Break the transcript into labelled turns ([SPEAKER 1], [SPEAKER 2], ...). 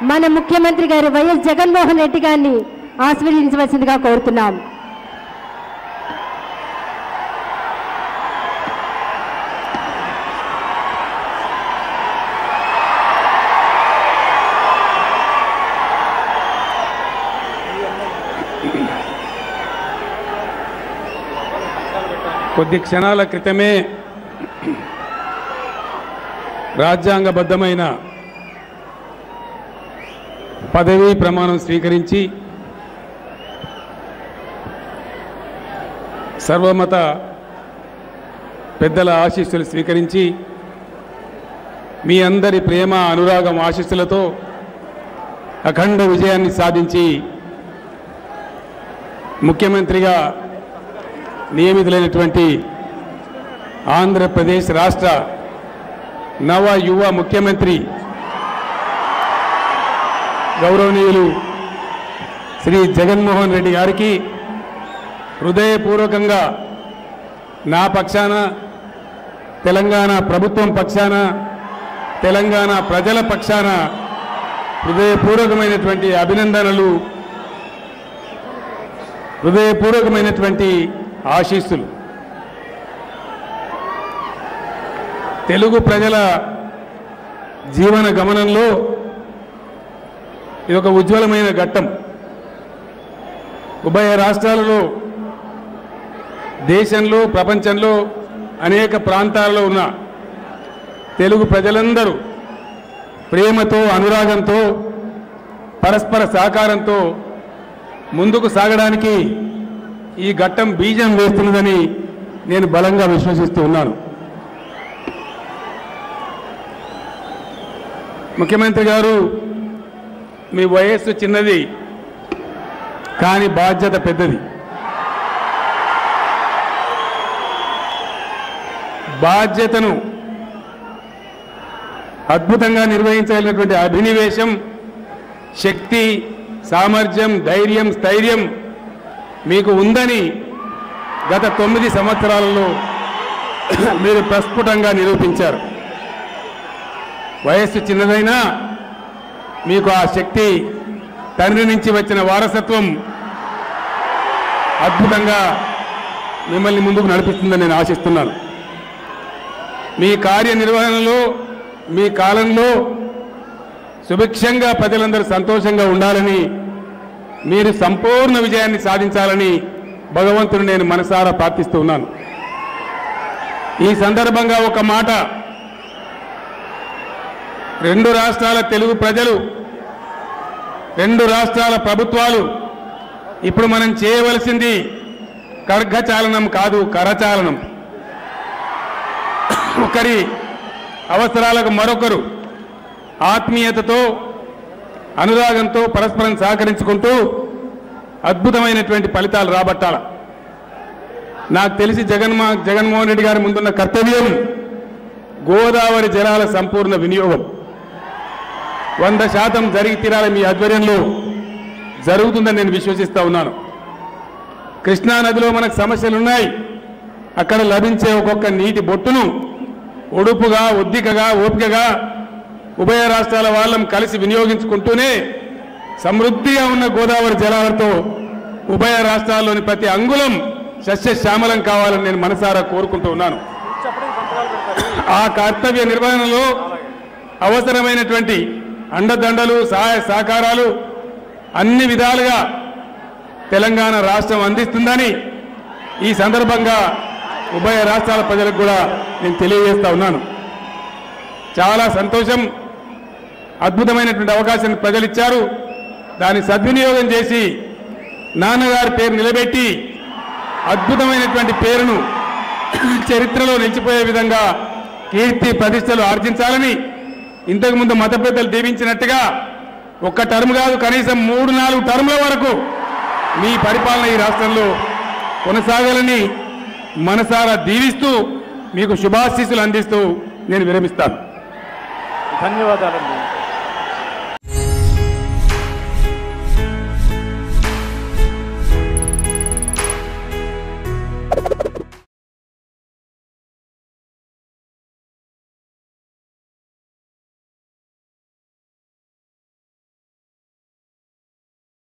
[SPEAKER 1] మన ముఖ్యమంత్రి గారు వైఎస్ జగన్మోహన్ రెడ్డి గారిని ఆశీర్వదించవలసిందిగా కోరుతున్నాం
[SPEAKER 2] కొద్ది క్షణాల క్రితమే రాజ్యాంగబద్ధమైన పదవీ ప్రమాణం స్వీకరించి సర్వమత పెద్దల ఆశీస్సులు స్వీకరించి మీ అందరి ప్రేమ అనురాగం ఆశీస్సులతో అఖండ విజయాన్ని సాధించి ముఖ్యమంత్రిగా నియమితులైనటువంటి ఆంధ్రప్రదేశ్ రాష్ట్ర నవ యువ ముఖ్యమంత్రి గౌరవనీయులు శ్రీ జగన్మోహన్ రెడ్డి గారికి హృదయపూర్వకంగా నా పక్షాన తెలంగాణ ప్రభుత్వం పక్షాన తెలంగాణ ప్రజల పక్షాన హృదయపూర్వకమైనటువంటి అభినందనలు హృదయపూర్వకమైనటువంటి ఆశీస్సులు తెలుగు ప్రజల జీవన గమనంలో ఇది ఒక ఉజ్వలమైన ఘట్టం ఉభయ రాష్ట్రాలలో దేశంలో ప్రపంచంలో అనేక ప్రాంతాలలో ఉన్న తెలుగు ప్రజలందరూ ప్రేమతో అనురాగంతో పరస్పర సహకారంతో ముందుకు సాగడానికి ఈ ఘట్టం బీజం వేస్తున్నదని నేను బలంగా విశ్వసిస్తూ ఉన్నాను ముఖ్యమంత్రి గారు మీ వయస్సు చిన్నది కానీ బాధ్యత పెద్దది బాధ్యతను అద్భుతంగా నిర్వహించగలిగినటువంటి అభినివేశం శక్తి సామర్థ్యం ధైర్యం స్థైర్యం మీకు ఉందని గత తొమ్మిది సంవత్సరాలలో మీరు ప్రస్ఫుటంగా నిరూపించారు వయస్సు చిన్నదైనా మీకు ఆ శక్తి తండ్రి నుంచి వచ్చిన వారసత్వం అద్భుతంగా మిమ్మల్ని ముందుకు నడిపిస్తుందని నేను ఆశిస్తున్నాను మీ కార్యనిర్వహణలో మీ కాలంలో సుభిక్షంగా ప్రజలందరూ సంతోషంగా ఉండాలని మీరు సంపూర్ణ విజయాన్ని సాధించాలని భగవంతుని నేను మనసారా ప్రార్థిస్తూ ఉన్నాను ఈ సందర్భంగా ఒక మాట రెండు రాష్ట్రాల తెలుగు ప్రజలు రెండు రాష్ట్రాల ప్రభుత్వాలు ఇప్పుడు మనం చేయవలసింది కర్ఘచాలనం కాదు కరచాలనం ఒకరి అవసరాలకు మరొకరు ఆత్మీయతతో అనురాగంతో పరస్పరం సహకరించుకుంటూ అద్భుతమైనటువంటి ఫలితాలు రాబట్టాల నాకు తెలిసి జగన్మో జగన్మోహన్ రెడ్డి గారి ముందున్న కర్తవ్యం గోదావరి జలాల సంపూర్ణ వినియోగం వంద శాతం జరిగి తీరాలి మీ ఆధ్వర్యంలో జరుగుతుందని నేను విశ్వసిస్తా ఉన్నాను కృష్ణా నదిలో మనకు సమస్యలు ఉన్నాయి అక్కడ లభించే ఒక్కొక్క నీటి బొట్టును ఒడుపుగా ఒద్దికగా ఓపికగా ఉభయ రాష్ట్రాల వాళ్ళం కలిసి వినియోగించుకుంటూనే సమృద్ధిగా ఉన్న గోదావరి జలాలతో ఉభయ రాష్ట్రాల్లోని ప్రతి అంగుళం సస్యశ్యామలం కావాలని నేను మనసారా కోరుకుంటూ ఉన్నాను ఆ కర్తవ్య నిర్వహణలో అవసరమైనటువంటి అండదండలు సహాయ సహకారాలు అన్ని విధాలుగా తెలంగాణ రాష్ట్రం అందిస్తుందని ఈ సందర్భంగా ఉభయ రాష్ట్రాల ప్రజలకు కూడా నేను తెలియజేస్తా ఉన్నాను చాలా సంతోషం అద్భుతమైనటువంటి అవకాశాన్ని ప్రజలు ఇచ్చారు దాన్ని సద్వినియోగం చేసి నాన్నగారి పేరు నిలబెట్టి అద్భుతమైనటువంటి పేరును చరిత్రలో నిలిచిపోయే విధంగా కీర్తి ప్రతిష్టలు ఆర్జించాలని ఇంతకుముందు మత పెద్దలు దీవించినట్టుగా ఒక్క టర్మ్ కాదు కనీసం మూడు నాలుగు టర్ముల వరకు మీ పరిపాలన ఈ రాష్ట్రంలో కొనసాగాలని మనసారా దీవిస్తూ మీకు శుభాశీస్సులు అందిస్తూ నేను విరమిస్తాను
[SPEAKER 3] ధన్యవాదాలండి